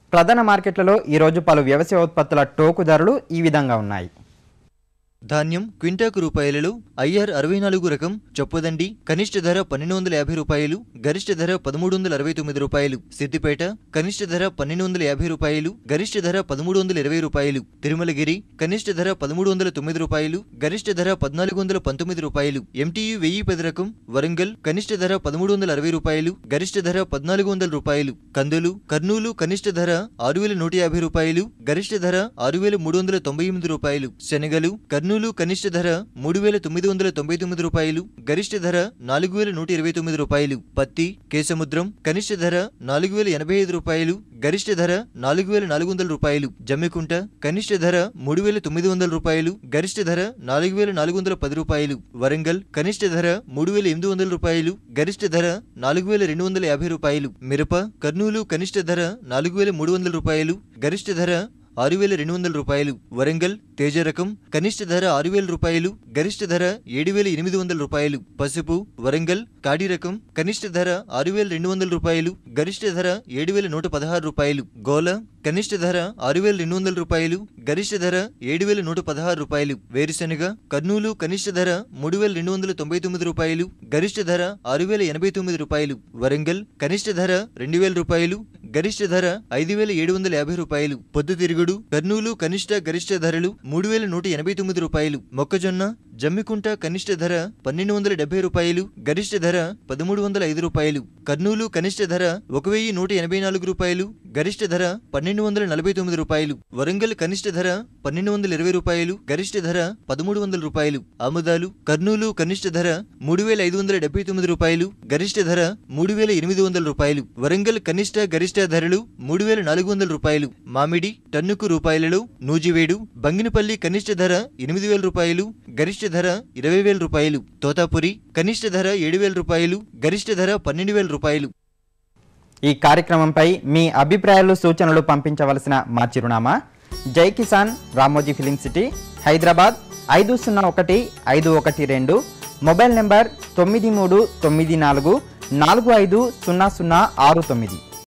ప్రధాన మార్కెట్లలో ఈరోజు పలు వ్యవసాయ ఉత్పత్తుల టోకు ధరలు ఈ విధంగా ఉన్నాయి ధాన్యం క్వింటాకు రూపాయలలో ఐఆర్ అరవై నాలుగు రకం చొప్పదండి కనిష్ట ధర పన్నెండు వందల యాభై రూపాయలు గరిష్ట ధర పదమూడు వందల అరవై తొమ్మిది రూపాయలు సిద్దిపేట కనిష్ట ధర పన్నెండు వందల యాభై రూపాయలు గరిష్ట ధర పదమూడు వందల ఇరవై రూపాయలు తిరుమలగిరి కనిష్ట ధర పదమూడు వందల తొమ్మిది రూపాయలు గరిష్ట ధర పద్నాలుగు వందల పంతొమ్మిది రూపాయలు ఎంటీయు వెయ్యి పది రకం వరంగల్ కనిష్ట ధర పదమూడు వందల అరవై రూపాయలు గరిష్ట ధర పద్నాలుగు వందల రూపాయలు కందులు కర్నూలు కనిష్ట ధర ఆరు వేల నూట యాభై రూపాయలు గరిష్ట ధర ఆరు వేల మూడు వందల తొంభై ఎనిమిది రూపాయలు శనగలు కర్నూలు కనిష్ట ధర మూడు వేల తొమ్మిది వందల తొంభై తొమ్మిది రూపాయలు గరిష్ట ధర నాలుగు వేల నూట ఇరవై తొమ్మిది రూపాయలు పత్తి కేసముద్రం కనిష్ట ధర నాలుగు వేల ఎనభై ఐదు రూపాయలు గరిష్ట ధర నాలుగు వేల నాలుగు వందల రూపాయలు జమ్మికుంట కనిష్ట ధర మూడు వేల తొమ్మిది వందల రూపాయలు గరిష్ట ధర నాలుగు వేల నాలుగు వందల పది రూపాయలు వరంగల్ కనిష్ట ధర మూడు వేల ఎనిమిది వందల రూపాయలు గరిష్ట ధర నాలుగు వేల రెండు వందల యాభై రూపాయలు మిరప కర్నూలు కనిష్ట ధర నాలుగు వేల మూడు వందల రూపాయలు గరిష్ట ధర ఆరు వేల రెండు వందల రూపాయలు వరంగల్ తేజ రకం కనిష్ట ధర ఆరు వేల రూపాయలు గరిష్ట ధర ఏడు వేల ఎనిమిది వందల రూపాయలు పసుపు వరంగల్ కాడి రకం కనిష్ట ధర ఆరు వేల రెండు వందల రూపాయలు గరిష్ట ధర ఏడు వేల నూట పదహారు రూపాయలు గోల కనిష్ట ధర ఆరు వేల రెండు వందల రూపాయలు గరిష్ట ధర ఏడు వేల నూట పదహారు రూపాయలు వేరుశెనగ కర్నూలు కనిష్ట ధర మూడు వేల రెండు వందల తొంభై తొమ్మిది రూపాయలు గరిష్ట ధర ఆరు వేల ఎనభై తొమ్మిది రూపాయలు వరంగల్ కనిష్ట ధర రెండు వేల రూపాయలు గరిష్ట ధర ఐదు వేల ఏడు వందల యాభై రూపాయలు పొద్దుతిరుగుడు కర్నూలు కనిష్ట గరిష్ట ధరలు మూడు వేల నూట ఎనభై తొమ్మిది రూపాయలు మొక్కజొన్న జమ్మికుంట కనిష్ట ధర పన్నెండు వందల డెబ్బై రూపాయలు గరిష్ట ధర పదమూడు వందల ఐదు రూపాయలు కర్నూలు కనిష్ట ధర ఒక వెయ్యి నూట ఎనభై నాలుగు రూపాయలు గరిష్ట ధర పన్నెండు వందల నలభై తొమ్మిది రూపాయలు వరంగల్ కనిష్ట ధర పన్నెండు వందల ఇరవై రూపాయలు గరిష్ట ధర పదమూడు వందల రూపాయలు ఆముదాలు కర్నూలు కనిష్ట ధర మూడు వేల ఐదు వందల డెబ్బై తొమ్మిది రూపాయలు గరిష్ట ధర మూడు వేల ఎనిమిది వందల రూపాయలు వరంగల్ కనిష్ట గరిష్ట ధరలు మూడు వేల నాలుగు వందల రూపాయలు మామిడి టన్నుకు రూపాయలలో నూజివేడు బంగినపల్లి కనిష్ట ధర ఎనిమిది వేల రూపాయలు గరిష్ట ధర ఇరవై వేల రూపాయలు తోతాపురి కనిష్ట ధర ఏడు వేల రూపాయలు గరిష్ట ధర పన్నెండు వేల రూపాయలు ఈ కార్యక్రమంపై మీ అభిప్రాయాలు సూచనలు పంపించవలసిన మా చిరునామా జై కిసాన్ రామోజీ ఫిలిం సిటీ హైదరాబాద్ ఐదు సున్నా ఒకటి ఐదు ఒకటి రెండు మొబైల్ నెంబర్ తొమ్మిది మూడు తొమ్మిది నాలుగు నాలుగు ఐదు సున్నా సున్నా ఆరు తొమ్మిది